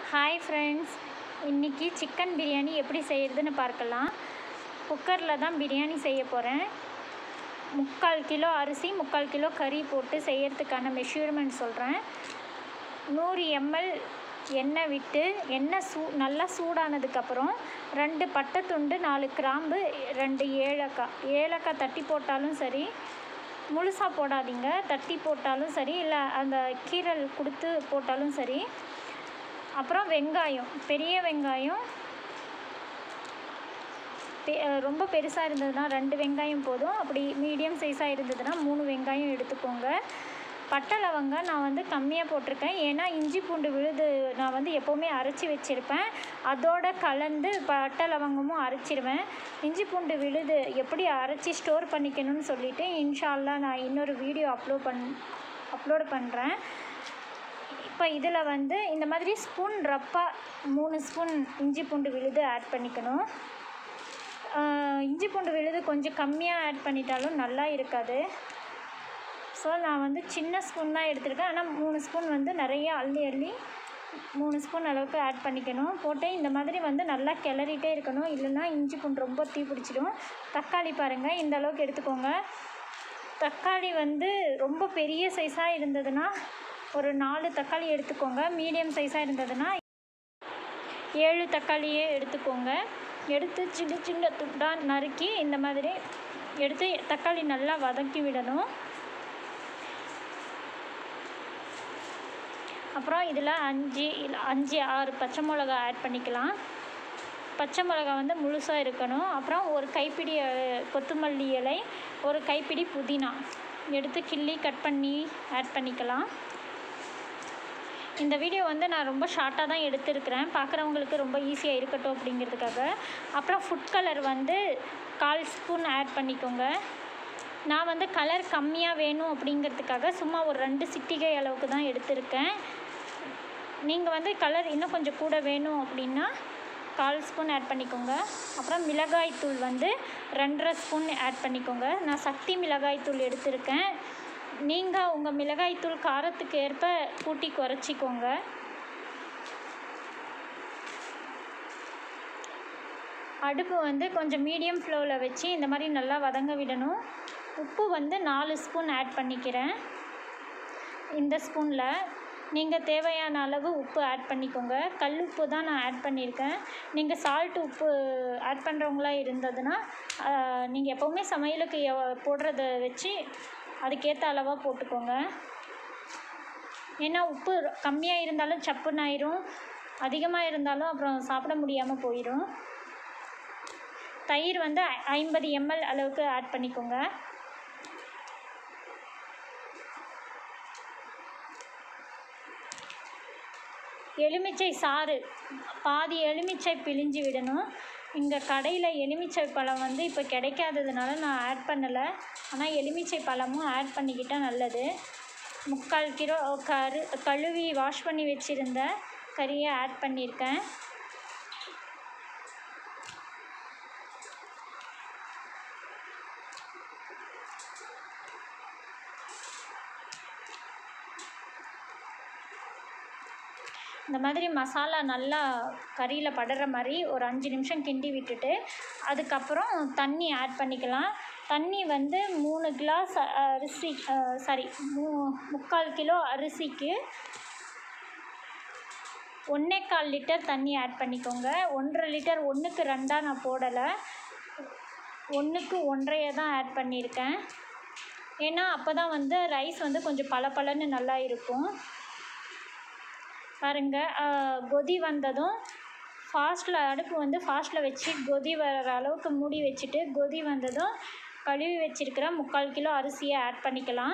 hi friends இன்றைக்கி chicken biryani எப்படி செய்கிறதுன்னு பார்க்கலாம் குக்கரில் தான் பிரியாணி செய்ய போகிறேன் முக்கால் கிலோ அரிசி முக்கால் கிலோ கறி போட்டு செய்யறதுக்கான மெஷர்மெண்ட் சொல்கிறேன் நூறு எம்எல் எண்ணெய் விட்டு எண்ணெய் சூ நல்லா சூடானதுக்கப்புறம் ரெண்டு பட்டை துண்டு நாலு கிராம்பு ரெண்டு ஏலக்காய் ஏலக்காய் தட்டி போட்டாலும் சரி முழுசாக போடாதீங்க தட்டி போட்டாலும் சரி இல்லை அந்த கீரல் கொடுத்து போட்டாலும் சரி அப்புறம் வெங்காயம் பெரிய வெங்காயம் பெ- அஹ் ரொம்ப பெருசாக இருந்ததுன்னா ரெண்டு வெங்காயம் போதும் அப்படி மீடியம் சைஸாக இருந்ததுன்னா மூணு வெங்காயம் எடுத்துக்கோங்க பட்டை லவங்கம் நான் வந்து கம்மியாக போட்டிருக்கேன் ஏன்னா இஞ்சி பூண்டு விழுது நான் வந்து எப்போவுமே அரைச்சி வச்சுருப்பேன் அதோட கலந்து பட்டை லவங்கமும் அரைச்சிருவேன் இஞ்சி பூண்டு விழுது எப்படி அரைச்சி ஸ்டோர் பண்ணிக்கணும்னு சொல்லிட்டு இன்ஷா அல்லாஹ் நான் இன்னொரு வீடியோ அப்லோட் பண் அப்லோட் பண்ணுறேன் இப்போ இதில் வந்து இந்த மாதிரி ஸ்பூன் ரப்பாக மூணு ஸ்பூன் இஞ்சி பூண்டு விழுது ஆட் பண்ணிக்கணும் ஆஹ் இஞ்சி பூண்டு விழுது கொஞ்சம் கம்மியாக ஆட் பண்ணிட்டாலும் நல்லா இருக்காது ஸோ நான் வந்து சின்ன ஸ்பூன் தான் எடுத்திருக்கேன் ஆனால் மூணு ஸ்பூன் வந்து நிறைய அள்ளி அள்ளி மூணு ஸ்பூன் அளவுக்கு ஆட் பண்ணிக்கணும் போட்டு இந்த மாதிரி வந்து நல்லா கிளறிட்டே இருக்கணும் இல்லைன்னா இஞ்சி பூண்டு ரொம்ப தீ பிடிச்சிடும் தக்காளி பாருங்கள் இந்த அளவுக்கு எடுத்துக்கோங்க தக்காளி வந்து ரொம்ப பெரிய சைஸாக இருந்ததுன்னா ஒரு நாலு தக்காளி எடுத்துக்கோங்க மீடியம் சைஸாக இருந்ததுன்னா ஏழு தக்காளியே எடுத்துக்கோங்க எடுத்து சின்ன சின்ன துண்டாக நறுக்கி இந்த மாதிரி எடுத்து தக்காளி நல்லா வதக்கி விடணும் அப்புறம் இதில் அஞ்சு இல்ல அஞ்சு ஆறு பச்சை மிளகா ஆட் பண்ணிக்கலாம் பச்சை மிளகா வந்து முழுசாக இருக்கணும் அப்புறம் ஒரு கைப்பிடி அஹ், கொத்தமல்லி இலை ஒரு கைப்பிடி புதினா எடுத்து கிள்ளி கட் பண்ணி ஆட் பண்ணிக்கலாம் இந்த வீடியோ வந்து நான் ரொம்ப ஷார்ட்டாக தான் எடுத்திருக்கிறேன் பார்க்குறவங்களுக்கு ரொம்ப ஈஸியாக இருக்கட்டும் அப்படிங்கிறதுக்காக அப்புறம் ஃபுட் கலர் வந்து கால் ஸ்பூன் ஆட் பண்ணிக்கோங்க நான் வந்து கலர் கம்மியாக வேணும் அப்படிங்கிறதுக்காக சும்மா ஒரு ரெண்டு சிட்டிகை அளவுக்கு தான் எடுத்திருக்கேன் நீங்கள் வந்து கலர் இன்னும் கொஞ்சம் கூட வேணும் அப்படின்னா கால் ஸ்பூன் ஆட் பண்ணிக்கோங்க அப்புறம் மிளகாய் தூள் வந்து ரெண்டரை ஸ்பூன் ஆட் பண்ணிக்கோங்க நான் சக்தி மிளகாய் தூள் எடுத்திருக்கேன் நீங்கள் உங்கள் மிளகாய் தூள் காரத்துக்கு ஏற்ப கூட்டி குறைச்சிக்கோங்க அடுப்பு வந்து கொஞ்சம் மீடியம் ஃப்ளோவில் வச்சு இந்த மாதிரி நல்லா வதங்க விடணும் உப்பு வந்து நாலு ஸ்பூன் ஆட் பண்ணிக்கிறேன் இந்த ஸ்பூனில் நீங்கள் தேவையான அளவு உப்பு ஆட் பண்ணிக்கோங்க கல் உப்பு தான் நான் ஆட் பண்ணியிருக்கேன் நீங்கள் சால்ட் உப்பு ஆட் பண்ணுறவங்களா இருந்ததுன்னா நீங்கள் எப்போவுமே சமையலுக்கு எவ- போடுறத வச்சு அதுக்கேற்ற அளவாக போட்டுக்கோங்க ஏன்னா உப்பு கம்மியாக இருந்தாலும் சப்புன்னு ஆயிரும் அதிகமாக இருந்தாலும் அப்புறம் சாப்பிட முடியாமல் போயிடும் தயிர் வந்து ஐ- ஐம்பது எம்எல் அளவுக்கு ஆட் பண்ணிக்கோங்க எலுமிச்சை சாறு பாதி எலுமிச்சை பிழிஞ்சு விடணும் இங்கே கடையில் எலுமிச்சை பழம் வந்து இப்போ கிடைக்காததுனால நான் ஆட் பண்ணலை ஆனால் எலுமிச்சை பழமும் ஆட் பண்ணிக்கிட்டால் நல்லது முக்கால் கிலோ கரு கழுவி வாஷ் பண்ணி வச்சுருந்த கறியை ஆட் பண்ணியிருக்கேன் இந்த மாதிரி மசாலா நல்லா கறியில் படுற மாதிரி ஒரு அஞ்சு நிமிஷம் கிண்டி விட்டுட்டு அதுக்கப்புறம் தண்ணி ஆட் பண்ணிக்கலாம் தண்ணி வந்து மூணு கிளாஸ் அரிசி சாரி மூ முக்கால் கிலோ அரிசிக்கு ஒன்றே கால் லிட்டர் தண்ணி ஆட் பண்ணிக்கோங்க ஒன்றரை லிட்டர் ஒன்றுக்கு ரெண்டாக நான் போடலை ஒன்றுக்கு ஒன்றையை தான் ஆட் பண்ணியிருக்கேன் ஏன்னா அப்போ தான் வந்து ரைஸ் வந்து கொஞ்சம் பளபளன்னு நல்லா இருக்கும் பாருங்க ஆஹ், கொதி வந்ததும் ஃபாஸ்ட்டில் அடுப்பு வந்து ஃபாஸ்ட்டில் வச்சு கொதி வர அளவுக்கு மூடி வச்சுட்டு கொதி வந்ததும் கழுவி வச்சிருக்கிற முக்கால் கிலோ அரிசியை ஆட் பண்ணிக்கலாம்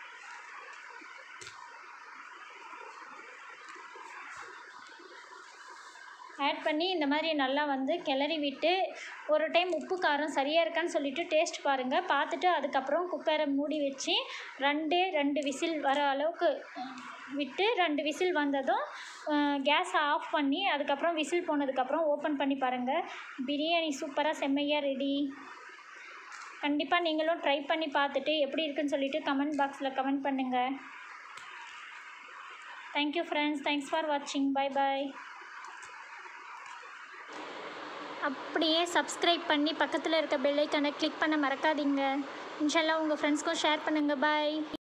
ஆட் பண்ணி இந்த மாதிரி நல்லா வந்து கிளறி விட்டு ஒரு டைம் உப்பு காரம் சரியாக இருக்கான்னு சொல்லிட்டு டேஸ்ட் பாருங்கள் பார்த்துட்டு அதுக்கப்புறம் குக்கரை மூடி வச்சு ரெண்டே ரெண்டு விசில் வர அளவுக்கு விட்டு ரெண்டு விசில் வந்ததும் கேஸை ஆஃப் பண்ணி அதுக்கப்புறம் விசில் போனதுக்கப்புறம் ஓப்பன் பண்ணி பாருங்கள் பிரியாணி சூப்பராக செம்மையாக ரெடி கண்டிப்பாக நீங்களும் ட்ரை பண்ணி பார்த்துட்டு எப்படி இருக்குன்னு சொல்லிட்டு கமெண்ட் பாக்ஸில் கமெண்ட் பண்ணுங்கள் தேங்க்யூ ஃப்ரெண்ட்ஸ் தேங்க்ஸ் ஃபார் வாட்சிங் பை பாய் அப்படியே சப்ஸ்கிரைப் பண்ணி பக்கத்தில் இருக்க பெல் ஐக்கானை கிளிக் பண்ண மறக்காதீங்க இன்ஷால்லா உங்கள் ஃப்ரெண்ட்ஸ்க்கும் ஷேர் பண்ணுங்கள் பாய்